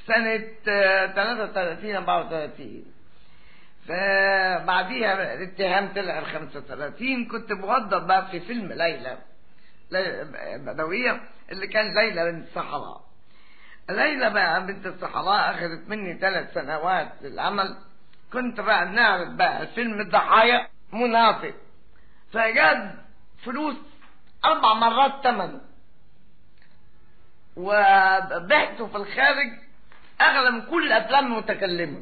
سنة آه، 33 34 فبعديها الاتهام طلع ال 35 كنت موظف بقى في فيلم ليلى ليلى بدوية اللي كان ليلى بنت الصحراء ليلى بقى بنت الصحراء أخذت مني ثلاث سنوات للعمل كنت بقى نعرض بقى فيلم الضحايا منافق فجاب فلوس أربع مرات ثمنه وبعته في الخارج أغلى من كل الأفلام المتكلمة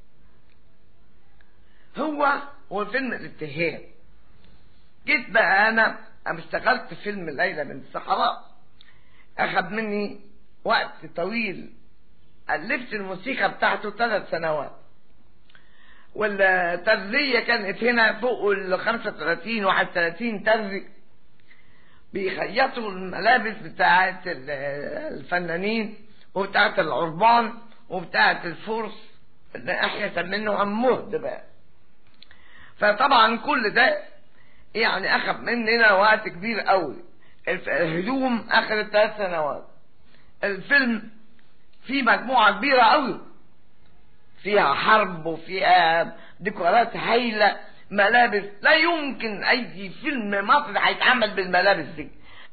هو وفيلم الاتهام جيت بقى أنا أنا اشتغلت في فيلم ليلى بنت الصحراء أخذ مني وقت طويل ألفت الموسيقى بتاعته ثلاث سنوات والترزية كانت هنا فوق ال 35 31 ترزي بيخيطوا الملابس بتاعت ال- الفنانين وبتاعت العربان وبتاعت الفرس اللي احنا سمينه المهد بقى فطبعا كل ده يعني اخذ مننا وقت كبير قوي الف- الهدوم اخذت ثلاث سنوات الفيلم فيه مجموعة كبيرة قوي فيها حرب وفيها ديكورات هايلة ملابس لا يمكن اي فيلم مصري هيتعمل بالملابس دي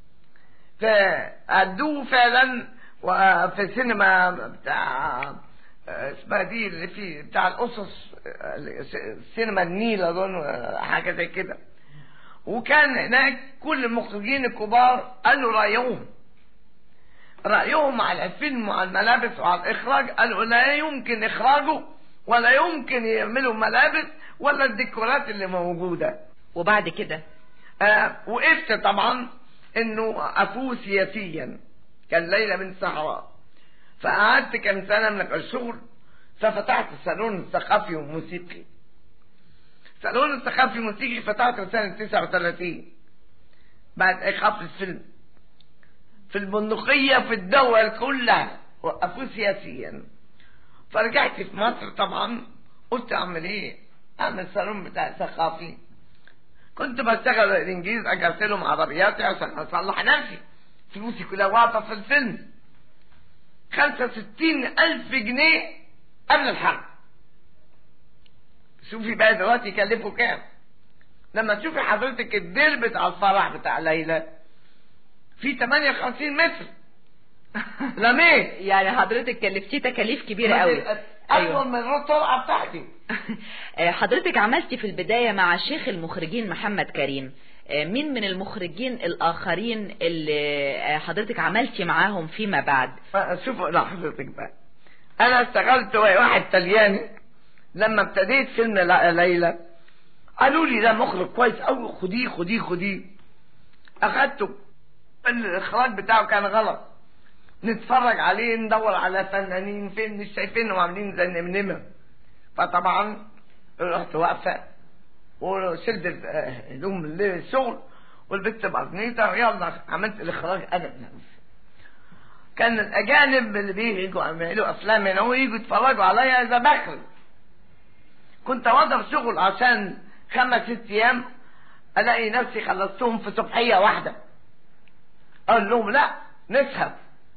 فأدوه فعلا وفي السينما بتاع اسمها دي اللي في بتاع القصص سينما النيل اظن حاجه زي كده وكان هناك كل المخرجين الكبار قالوا رايهم رايهم على الفيلم وعلى الملابس وعلى الاخراج قالوا لا يمكن اخراجه ولا يمكن يعملوا ملابس ولا الديكورات اللي موجوده وبعد كده آه وقفت طبعا انه افوز سياسيا كان ليلى بنت صحراء فقعدت كام سنه من الشغل ففتحت الصالون الثقافي والموسيقي الصالون الثقافي والموسيقي فتحته سنه 39 بعد ايقاف الفيلم في البندقية في الدول كلها وقفوه سياسيا فرجعت في مصر طبعا قلت اعمل ايه اعمل صالون بتاع ثقافي كنت بشتغل الانجليز اجي ارسلهم عربياتي عشان اصلح نفسي فلوسي كلها واقفه في الفيلم خمسة وستين ألف جنيه قبل الحرب شوفي بقى دلوقتي يكلفوا كام لما تشوفي حضرتك الدير بتاع الفرح بتاع ليلى في 58 متر لميه يعني حضرتك كلفتيه تكاليف كبيره قوي اطول من الطلعه بتاعتي حضرتك عملتي في البدايه مع شيخ المخرجين محمد كريم مين من المخرجين الاخرين اللي حضرتك عملتي معاهم فيما بعد شوفوا لا حضرتك بقى انا اشتغلت واحد طلياني لما ابتديت فيلم ليلى قالوا لي ده مخرج كويس قوي خديه خديه خديه اخدته الاخراج بتاعه كان غلط نتفرج عليه ندور على فنانين فين مش شايفينهم عاملين زي النمنمه فطبعا رحت واقفه وشلت هدوم الشغل والبت بقرنيطه يلا عملت الاخراج انا بنفسي كان الاجانب اللي بيجوا يعملوا افلام هنا ويجوا يتفرجوا عليا اذا بخرج كنت اوظف شغل عشان خمس ست ايام الاقي نفسي خلصتهم في صبحيه واحده قال لهم لا نسهر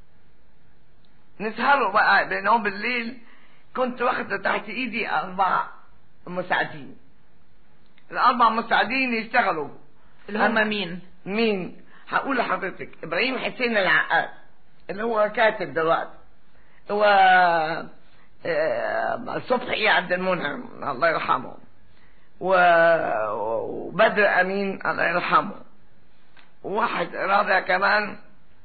نسهروا بقى لانهم بالليل كنت واخد تحت ايدي اربع مساعدين الاربع مساعدين يشتغلوا اللي هم مين مين هقول لحضرتك ابراهيم حسين العقاد اللي هو كاتب دلوقتي هو صبحي عبد المنعم الله يرحمه وبدر امين الله يرحمه وواحد رابع كمان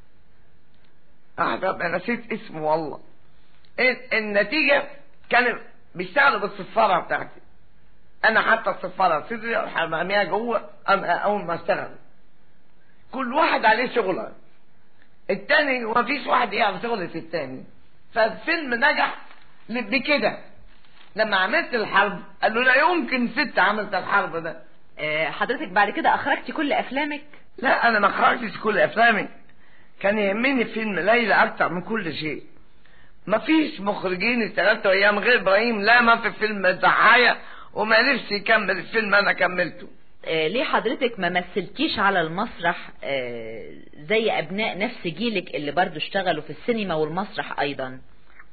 واحد رابع نسيت اسمه والله النتيجة كانوا بيشتغلوا بالصفارة بتاعتي انا حتى الصفارة صدري حماميها جوه اول ما اشتغل كل واحد عليه شغله التاني ومفيش واحد يعرف شغلة التاني فالفيلم نجح بكده لما عملت الحرب قالوا لا يمكن ست عملت الحرب ده حضرتك بعد كده اخرجتي كل افلامك لا انا ما خرجتش كل افلامي كان يهمني فيلم ليلى اكتر من كل شيء ما فيش مخرجين اشتغلت ايام غير ابراهيم لا ما في فيلم الضحايا وما نفسي يكمل الفيلم انا كملته آه ليه حضرتك ما مثلتيش على المسرح آه زي ابناء نفس جيلك اللي برضو اشتغلوا في السينما والمسرح ايضا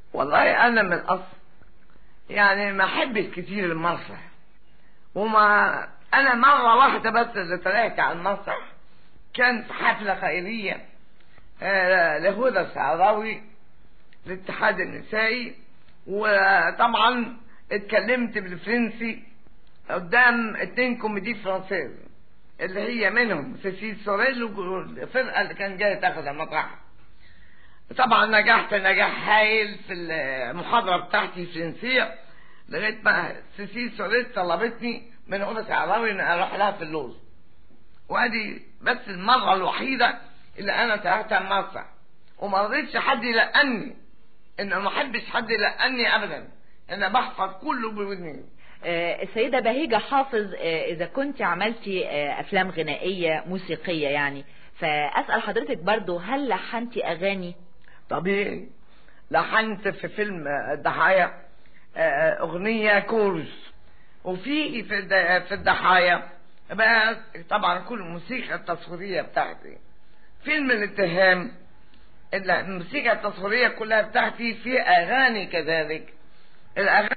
والله انا من الاصل يعني ما احبش كتير المسرح وما انا مرة واحدة بس اللي طلعت على المسرح كان في حفلة خيرية آه، لهدى الشعراوي الاتحاد النسائي وطبعا اتكلمت بالفرنسي قدام اتنين كوميدي فرانسيز اللي هي منهم سيسيل سوريل والفرقة اللي كان جاية تاخد المطرح طبعا نجحت نجاح هايل في المحاضرة بتاعتي فرنسية لغاية ما سيسيل سوريل طلبتني من هدى شعراوي ان اروح لها في اللوز وادي بس المرة الوحيدة اللي انا طلعت على المسرح وما رضيتش حد يلقني ان ما احبش حد يلقني ابدا انا بحفظ كله بودني آه، السيدة بهيجة حافظ آه، إذا كنت عملتي آه، أفلام غنائية موسيقية يعني فأسأل حضرتك برضو هل لحنتي أغاني؟ طبيعي لحنت في فيلم الضحايا اغنية كورس وفي في الد- في الضحايا بقى طبعا كل الموسيقى التصويرية بتاعتي فيلم الاتهام إلا الموسيقى التصويرية كلها بتاعتي في أغاني كذلك الأغاني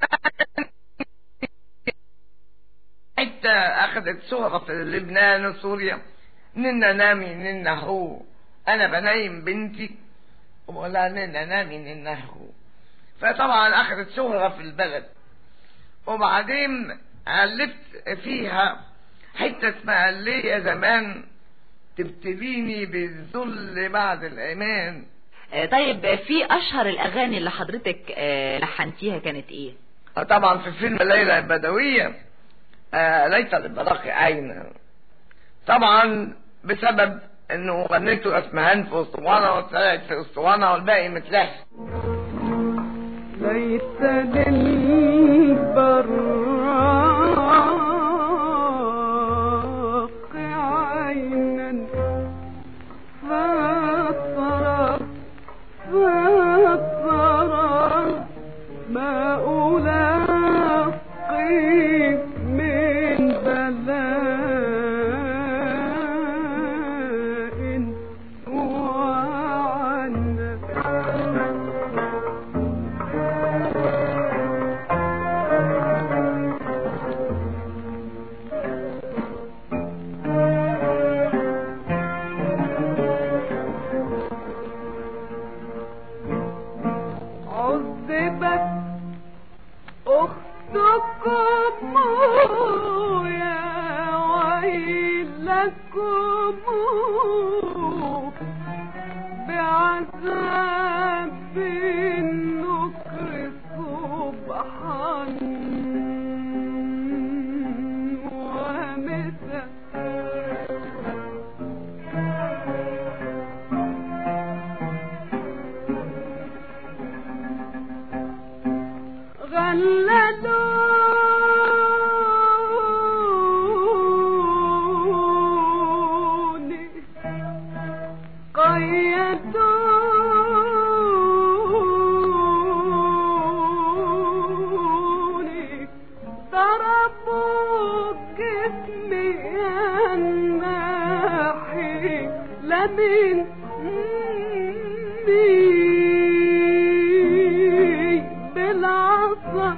حتى أخذت شهرة في لبنان وسوريا ننا نامي ننا هو أنا بنايم بنتي ولا ننا نامي ننا هو فطبعا أخذت شهرة في البلد وبعدين ألفت فيها حتة اسمها ليا زمان تبتليني بالذل بعد الأمان آه، طيب في أشهر الأغاني اللي حضرتك آه، لحنتيها كانت إيه؟ آه طبعا في فيلم ليلى البدوية آه ليس للبراق عين طبعا بسبب انه غنيته اسمهان في اسطوانة وطلعت في اسطوانة والباقي متلحس ليس للبراق عينا فاضطرى فاضطرى ما ألاقي من بلاء وعنت عذبت أختكم يا ويلكم بعذاب النكر صبحا ومساء غللوني قيدوني ضربوا جسمي الناحي لمن بالعصا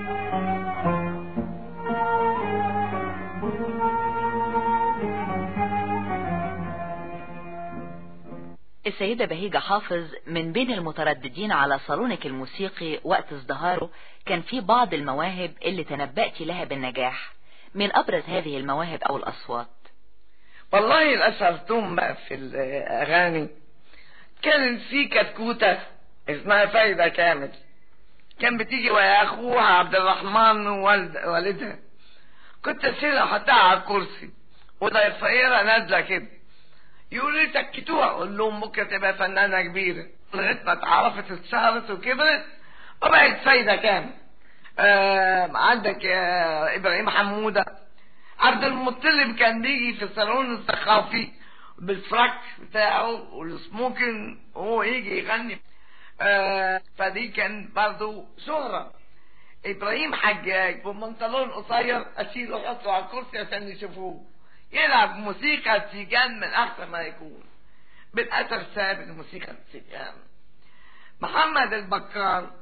السيدة بهيجة حافظ من بين المترددين على صالونك الموسيقي وقت ازدهاره كان في بعض المواهب اللي تنبأت لها بالنجاح من أبرز هذه المواهب أو الأصوات والله الأشهرتهم بقى في الأغاني كان في كتكوتة اسمها فايدة كامل كان بتيجي ويا أخوها عبد الرحمن ووالد والدها كنت أشيلها أحطها على الكرسي وضيفيرة نازلة كده يقولوا لي سكتوها أقول لهم ممكن تبقى فنانة كبيرة لغاية ما اتعرفت اتشهرت وكبرت وبقت فايدة كامل آه عندك آه إبراهيم حمودة عبد المطلب كان بيجي في الصالون الثقافي بالفراك بتاعه والسموكن وهو يجي يغني آه فدي كان برضه شهرة ابراهيم حجاج بمنطلون قصير اشيله احطه على الكرسي عشان يشوفوه يلعب موسيقى تيجان من احسن ما يكون بالاثر ثابت موسيقى تيجان محمد البكار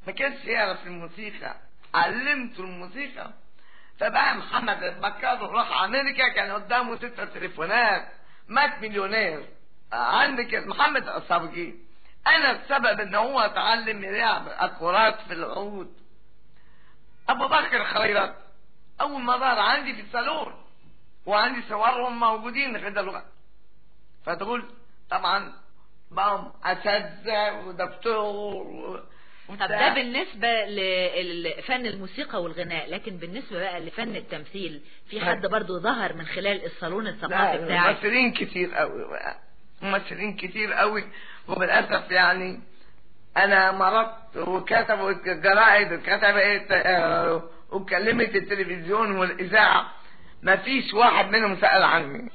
ما كانش يعرف الموسيقى علمته الموسيقى فبقى محمد بكر راح امريكا كان قدامه ستة تليفونات مات مليونير عندك محمد الصبجي انا السبب ان هو اتعلم يلعب اكورات في العود ابو بكر خيرت اول ما ظهر عندي في الصالون وعندي صورهم موجودين لغايه دلوقتي فتقول طبعا بقوا اساتذه ودكتور طب ده بالنسبة لفن الموسيقى والغناء لكن بالنسبة بقى لفن التمثيل في حد برضو ظهر من خلال الصالون الثقافي بتاعك ممثلين كتير قوي ممثلين كتير قوي وبالاسف يعني انا مرضت وكتبوا الجرائد وكتبت آه، وكلمت التلفزيون والاذاعه ما فيش واحد منهم سال عني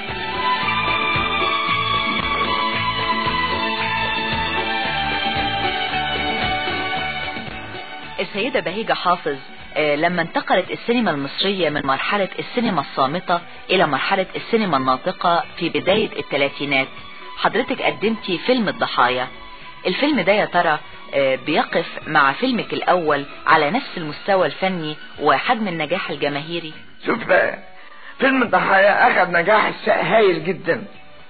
السيدة بهيجة حافظ آه، لما انتقلت السينما المصرية من مرحلة السينما الصامتة إلى مرحلة السينما الناطقة في بداية الثلاثينات حضرتك قدمتي فيلم الضحايا الفيلم ده يا ترى آه، بيقف مع فيلمك الأول على نفس المستوى الفني وحجم النجاح الجماهيري شوف بقى فيلم الضحايا اخذ نجاح هايل جدا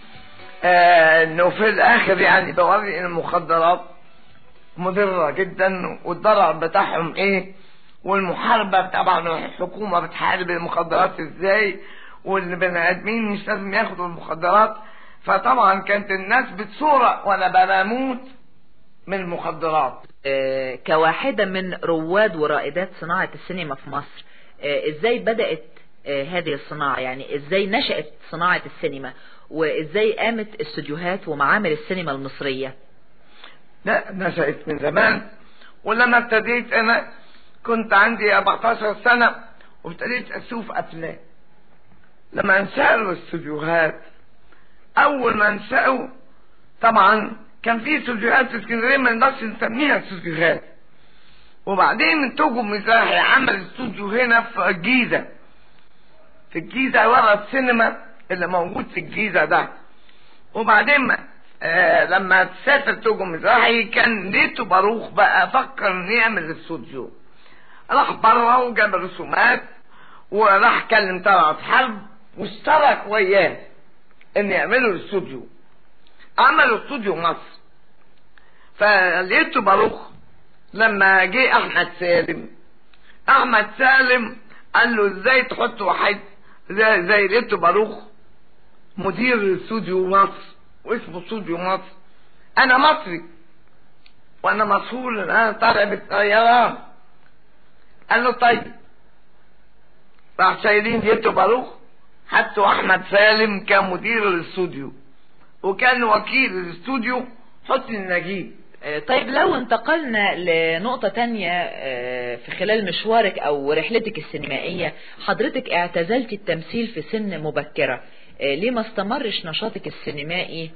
آه انه في الاخر يعني بوري ان المخدرات مضرة جدا والضرر بتاعهم ايه والمحاربة طبعا الحكومة بتحارب المخدرات ازاي والبني ادمين مش لازم ياخدوا المخدرات فطبعا كانت الناس بتصورة وانا بموت من المخدرات آه، كواحدة من رواد ورائدات صناعة السينما في مصر آه، ازاي بدأت آه، هذه الصناعة يعني ازاي نشأت صناعة السينما وازاي قامت استوديوهات ومعامل السينما المصرية لا نشأت من زمان ولما ابتديت انا كنت عندي 14 سنة وابتديت اشوف افلام لما انشأوا الاستوديوهات اول ما انشأوا طبعا كان في استوديوهات في اسكندريه ما نقدرش نسميها استوديوهات وبعدين توجو مزاحي عمل استوديو هنا في الجيزه في الجيزه ورا السينما اللي موجود في الجيزه ده وبعدين ما آه لما تسافر توجو مزاحي كان ليتو باروخ بقى فكر انه يعمل استوديو راح بره وجاب رسومات وراح كلم طلعت حرب واشترك وياه ان يعملوا الاستوديو عملوا استوديو مصر فلقيته باروخ لما جه احمد سالم احمد سالم قال له ازاي تحط واحد زي زي لقيته باروخ مدير استوديو مصر واسمه استوديو مصر انا مصري وانا مسؤول ان انا طالع بالطيران قال له طيب راح شايلين لقيته باروخ حتى احمد سالم كان مدير الاستوديو وكان وكيل الاستوديو حسني نجيب آه، طيب لو انتقلنا لنقطة تانية آه، في خلال مشوارك أو رحلتك السينمائية حضرتك اعتزلت التمثيل في سن مبكرة آه، ليه ما استمرش نشاطك السينمائي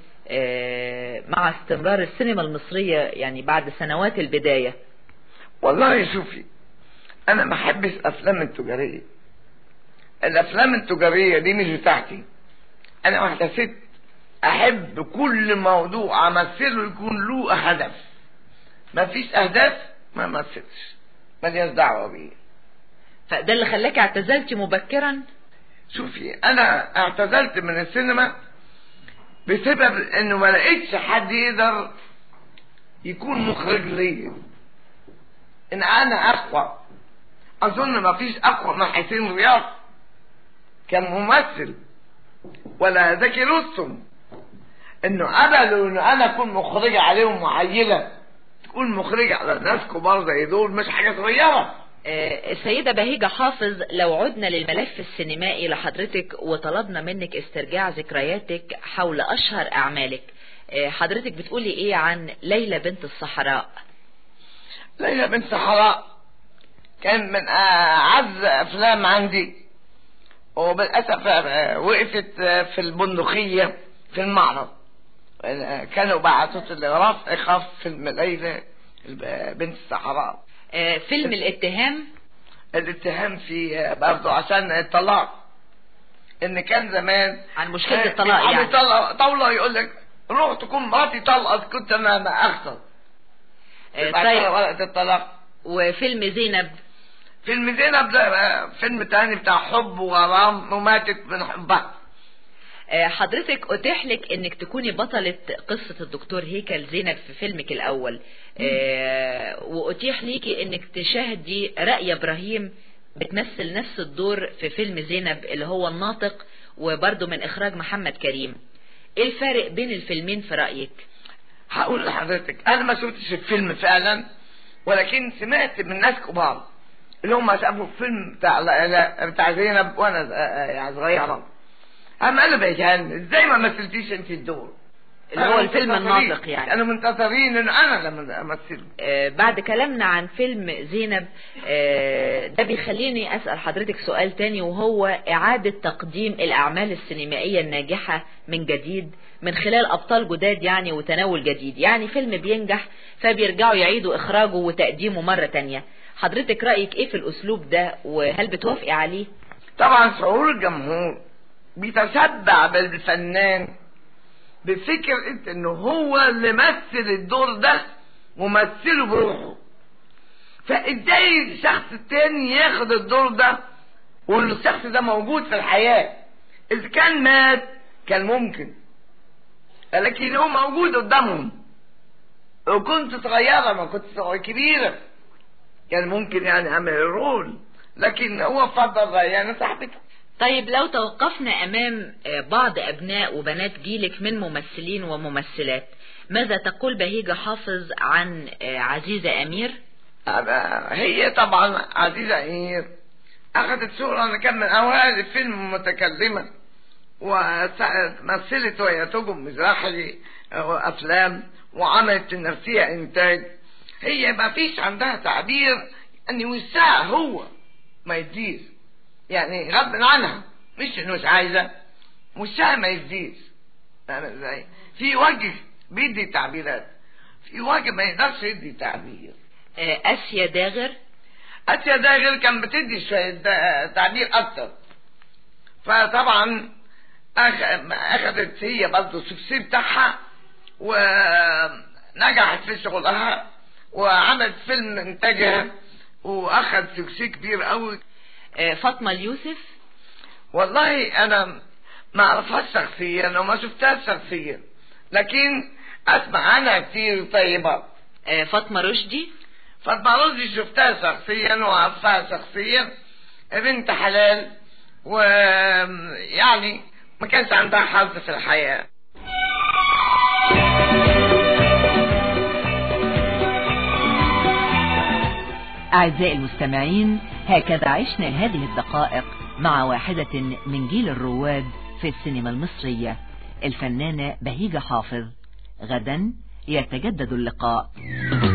مع استمرار السينما المصرية يعني بعد سنوات البداية والله شوفي انا ما احبش افلام التجاريه الافلام التجاريه دي مش بتاعتي انا واحده ست احب كل موضوع امثله يكون له هدف ما فيش اهداف ما امثلش ماليش دعوه بيه فده اللي خلاك اعتزلتي مبكرا شوفي انا اعتزلت من السينما بسبب انه ما لقيتش حد يقدر يكون مخرج ليا ان انا اقوى اظن ما فيش اقوى من حسين رياض كان ممثل ولا زكي رستم انه قبلوا انه انا اكون مخرجة عليهم معيلة تكون مخرجة على ناس كبار زي دول مش حاجة صغيرة آه، السيدة بهيجة حافظ لو عدنا للملف السينمائي لحضرتك وطلبنا منك استرجاع ذكرياتك حول أشهر أعمالك آه، حضرتك بتقولي إيه عن ليلى بنت الصحراء ليلى بنت الصحراء كان من أعز أفلام عندي وبالأسف آه، وقفت في البندقية في المعرض كانوا بعتوا تلغراف اخاف فيلم ليلى بنت الصحراء آه، فيلم الاتهام الاتهام في برضه عشان الطلاق ان كان زمان عن مشكلة الطلاق يعني طلقة طاولة يقول لك روح تكون مراتي طلقت كنت انا ما اخسر آه، بعد طيب. كده ورقة الطلاق وفيلم زينب فيلم زينب ده آه، فيلم تاني بتاع حب وغرام وماتت من حبها آه، حضرتك اتيح لك انك تكوني بطلة قصة الدكتور هيكل زينب في فيلمك الاول آه، واتيح ليكي انك تشاهدي رأي ابراهيم بتمثل نفس الدور في فيلم زينب اللي هو الناطق وبرضه من اخراج محمد كريم ايه الفارق بين الفيلمين في رأيك هقول لحضرتك انا ما شفتش الفيلم فعلا ولكن سمعت من ناس كبار اللي هم شافوا الفيلم بتاع لا- لا- بتاع زينب وانا ز- آه، يعني صغيره اما قالوا بيجان ازاي ما مثلتيش انت الدور اللي هو قالوا الفيلم منتظرين. الناطق يعني. كانوا منتظرين ان انا لما امثله آه، بعد كلامنا عن فيلم زينب آه، ده بيخليني أسأل حضرتك سؤال تاني وهو إعادة تقديم الأعمال السينمائية الناجحة من جديد من خلال أبطال جداد يعني وتناول جديد يعني فيلم بينجح فبيرجعوا يعيدوا إخراجه وتقديمه مرة تانية حضرتك رأيك إيه في الأسلوب ده وهل بتوافقي عليه؟ طبعا شعور الجمهور بيتشبع بالفنان بفكرة انه هو اللي مثل الدور ده ومثله بروحه فازاي الشخص التاني ياخد الدور ده والشخص ده موجود في الحياة اذا كان مات كان ممكن لكن هو موجود قدامهم لو كنت صغيرة ما كنت صغيرة كبيرة كان ممكن يعني اعمل رول لكن هو فضل يعني صاحبته طيب لو توقفنا أمام آه، بعض أبناء وبنات جيلك من ممثلين وممثلات ماذا تقول بهيجة حافظ عن آه، عزيزة أمير؟ أنا- هي طبعا عزيزة أمير أخذت شهرة أنا كان من أوائل الفيلم متكلمة ومثلت وهي تجم مزاحي أفلام وعملت لنفسها إنتاج هي ما فيش عندها تعبير أن وسعها هو ما يدير يعني غصب عنها مش إنه مش عايزة وسعها ما يدير فاهم ازاي؟ في وجه بيدي تعبيرات في وجه ما يقدرش يدي تعبير آه، آسيا داغر اسيا ده غير كان بتدي شوية دا- تعبير اكتر فطبعا أخ- اخذت هي برضه السكسي بتاعها ونجحت في شغلها وعملت فيلم انتاجها واخذ سكسي كبير قوي آه، فاطمة اليوسف والله انا ما اعرفهاش شخصيا وما شفتهاش شخصيا لكن اسمع عنها كتير طيبة آه، فاطمة رشدي فاطمة رشدي شفتها شخصيا وعرفها شخصيا بنت حلال ويعني ما كانش عندها حظ في الحياة أعزائي المستمعين هكذا عشنا هذه الدقائق مع واحدة من جيل الرواد في السينما المصرية الفنانة بهيجة حافظ غدا يتجدد اللقاء